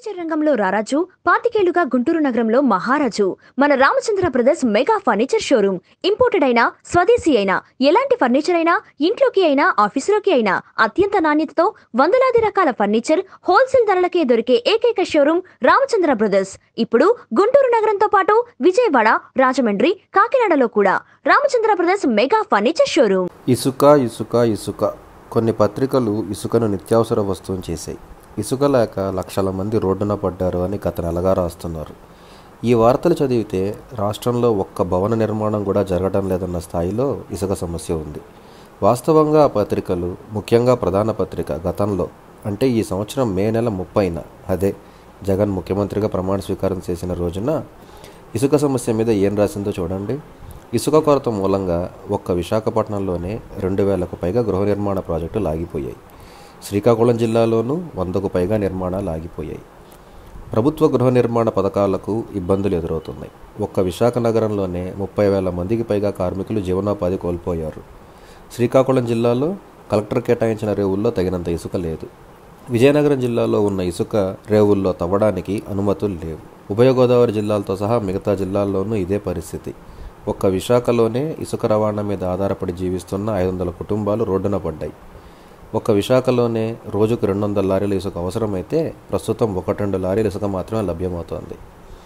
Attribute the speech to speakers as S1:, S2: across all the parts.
S1: furniture రంగంలో రారాజు పాతికేళ్లుగా గుంటూరు నగరంలో మహారాజు మన Ramachandra brothers mega furniture showroom imported అయినా స్వదేశీ అయినా ఎలాంటి ఫర్నిచర్ అయినా ఇంట్లోకి అయినా ఆఫీసులోకి అయినా అత్యంత నాణ్యతతో వందలాది రకాల ఫర్నిచర్ హోల్సేల్ ధరలకే దొరికే ఏకైక షోరూమ్ రామచంద్ర బ్రదర్స్ ఇప్పుడు గుంటూరు నగరంతో పాటు విజయవాడ రాజమండ్రి కాకినాడలో కూడా Ramachandra brothers mega furniture showroom
S2: ఇసుక ఇసుక ఇసుక కొన్ని పత్రికలు ఇసుకను నిత్యావసర వస్తువుని చేశాయి ఇసుక లేక లక్షల మంది రోడ్డున పడ్డారు అని గత నెలగా రాస్తున్నారు ఈ వార్తలు చదివితే రాష్ట్రంలో ఒక్క భవన నిర్మాణం కూడా జరగడం లేదన్న స్థాయిలో ఇసుక సమస్య ఉంది వాస్తవంగా ఆ పత్రికలు ముఖ్యంగా ప్రధాన పత్రిక గతంలో అంటే ఈ సంవత్సరం మే నెల ముప్పైన అదే జగన్ ముఖ్యమంత్రిగా ప్రమాణ స్వీకారం చేసిన రోజున ఇసుక సమస్య మీద ఏం రాసిందో చూడండి ఇసుక కొరత మూలంగా ఒక్క విశాఖపట్నంలోనే రెండు వేలకు పైగా గృహ నిర్మాణ ప్రాజెక్టులు ఆగిపోయాయి శ్రీకాకుళం జిల్లాలోనూ వందకు పైగా నిర్మాణాలు ఆగిపోయాయి ప్రభుత్వ గృహ నిర్మాణ పథకాలకు ఇబ్బందులు ఎదురవుతున్నాయి ఒక్క విశాఖ నగరంలోనే ముప్పై వేల మందికి పైగా కార్మికులు జీవనోపాధి కోల్పోయారు శ్రీకాకుళం జిల్లాలో కలెక్టర్ కేటాయించిన రేవుల్లో తగినంత ఇసుక లేదు విజయనగరం జిల్లాలో ఉన్న ఇసుక రేవుల్లో తవ్వడానికి అనుమతులు లేవు ఉభయ గోదావరి జిల్లాలతో సహా మిగతా జిల్లాల్లోనూ ఇదే పరిస్థితి ఒక్క విశాఖలోనే ఇసుక రవాణా మీద ఆధారపడి జీవిస్తున్న ఐదు వందల కుటుంబాలు రోడ్డున పడ్డాయి ఒక్క విశాఖలోనే రోజుకు రెండు వందల లారీల ఇసుక అవసరమైతే ప్రస్తుతం ఒకటి రెండు లారీల ఇసుక మాత్రమే లభ్యమవుతోంది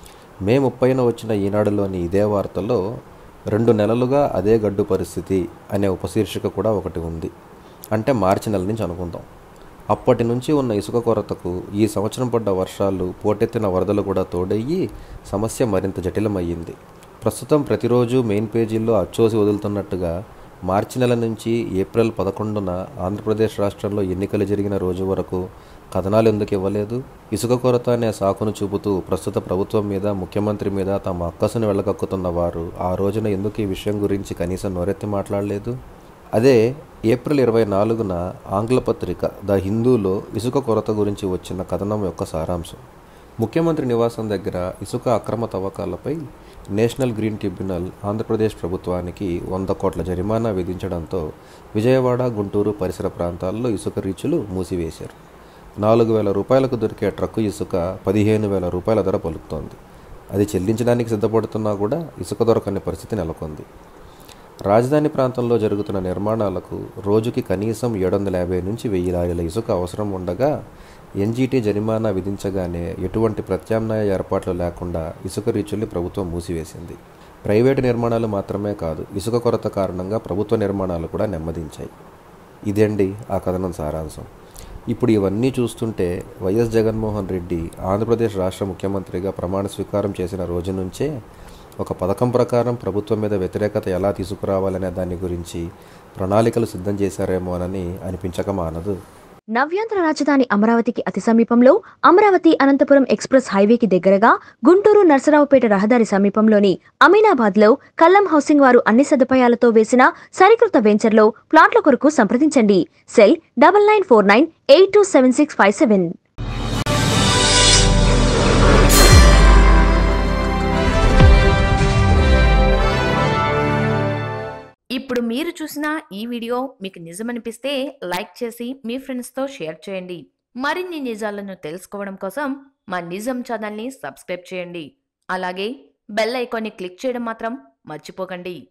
S2: మే ముప్పైన వచ్చిన ఈనాడులోని ఇదే వార్తలో రెండు నెలలుగా అదే గడ్డు పరిస్థితి అనే ఉపశీర్షిక కూడా ఒకటి ఉంది అంటే మార్చి నెల నుంచి అనుకుందాం అప్పటి నుంచి ఉన్న ఇసుక కొరతకు ఈ సంవత్సరం పడ్డ వర్షాలు పోటెత్తిన వరదలు కూడా తోడయ్యి సమస్య మరింత జటిలమయ్యింది ప్రస్తుతం ప్రతిరోజు మెయిన్ పేజీల్లో అచ్చోసి వదులుతున్నట్టుగా మార్చి నెల నుంచి ఏప్రిల్ పదకొండున ఆంధ్రప్రదేశ్ రాష్ట్రంలో ఎన్నికలు జరిగిన రోజు వరకు కథనాలు ఎందుకు ఇవ్వలేదు ఇసుక కొరత అనే సాకును చూపుతూ ప్రస్తుత ప్రభుత్వం మీద ముఖ్యమంత్రి మీద తమ అక్కసును వెళ్ళగక్కుతున్న వారు ఆ రోజున ఎందుకు ఈ విషయం గురించి కనీసం నోరెత్తి మాట్లాడలేదు అదే ఏప్రిల్ ఇరవై నాలుగున ఆంగ్ల పత్రిక ద హిందూలో ఇసుక కొరత గురించి వచ్చిన కథనం యొక్క సారాంశం ముఖ్యమంత్రి నివాసం దగ్గర ఇసుక అక్రమ తవ్వకాలపై నేషనల్ గ్రీన్ ట్రిబ్యునల్ ఆంధ్రప్రదేశ్ ప్రభుత్వానికి వంద కోట్ల జరిమానా విధించడంతో విజయవాడ గుంటూరు పరిసర ప్రాంతాల్లో ఇసుక రీచులు మూసివేశారు నాలుగు వేల రూపాయలకు దొరికే ట్రక్కు ఇసుక పదిహేను వేల రూపాయల ధర పలుకుతోంది అది చెల్లించడానికి సిద్ధపడుతున్నా కూడా ఇసుక దొరకని పరిస్థితి నెలకొంది రాజధాని ప్రాంతంలో జరుగుతున్న నిర్మాణాలకు రోజుకి కనీసం ఏడు వందల యాభై నుంచి వెయ్యి లారీల ఇసుక అవసరం ఉండగా ఎన్జీటీ జరిమానా విధించగానే ఎటువంటి ప్రత్యామ్నాయ ఏర్పాట్లు లేకుండా ఇసుక రీచుల్ని ప్రభుత్వం మూసివేసింది ప్రైవేటు నిర్మాణాలు మాత్రమే కాదు ఇసుక కొరత కారణంగా ప్రభుత్వ నిర్మాణాలు కూడా నెమ్మదించాయి ఇదండి ఆ కథనం సారాంశం ఇప్పుడు ఇవన్నీ చూస్తుంటే వైఎస్ జగన్మోహన్ రెడ్డి ఆంధ్రప్రదేశ్ రాష్ట్ర ముఖ్యమంత్రిగా ప్రమాణ స్వీకారం చేసిన రోజు నుంచే ఒక పథకం ప్రకారం ప్రభుత్వం మీద వ్యతిరేకత ఎలా తీసుకురావాలనే దాని గురించి ప్రణాళికలు సిద్ధం చేశారేమోనని అనిపించక మానదు
S1: నవ్యాంధ్ర రాజధాని అమరావతికి అతి సమీపంలో అమరావతి అనంతపురం ఎక్స్ప్రెస్ హైవేకి దగ్గరగా గుంటూరు నర్సరావుపేట రహదారి సమీపంలోని అమీనాబాద్ లో కల్లం హౌసింగ్ వారు అన్ని సదుపాయాలతో వేసిన సరికృత వెంచర్లో ప్లాట్ల కొరకు సంప్రదించండి cell double nine four nine eight two seven six five seven
S3: ఇప్పుడు మీరు చూసిన ఈ వీడియో మీకు నిజమనిపిస్తే లైక్ చేసి మీ ఫ్రెండ్స్తో షేర్ చేయండి మరిన్ని నిజాలను తెలుసుకోవడం కోసం మా నిజం ఛానల్ని సబ్స్క్రైబ్ చేయండి అలాగే బెల్ ఐకాన్ని క్లిక్ చేయడం మాత్రం మర్చిపోకండి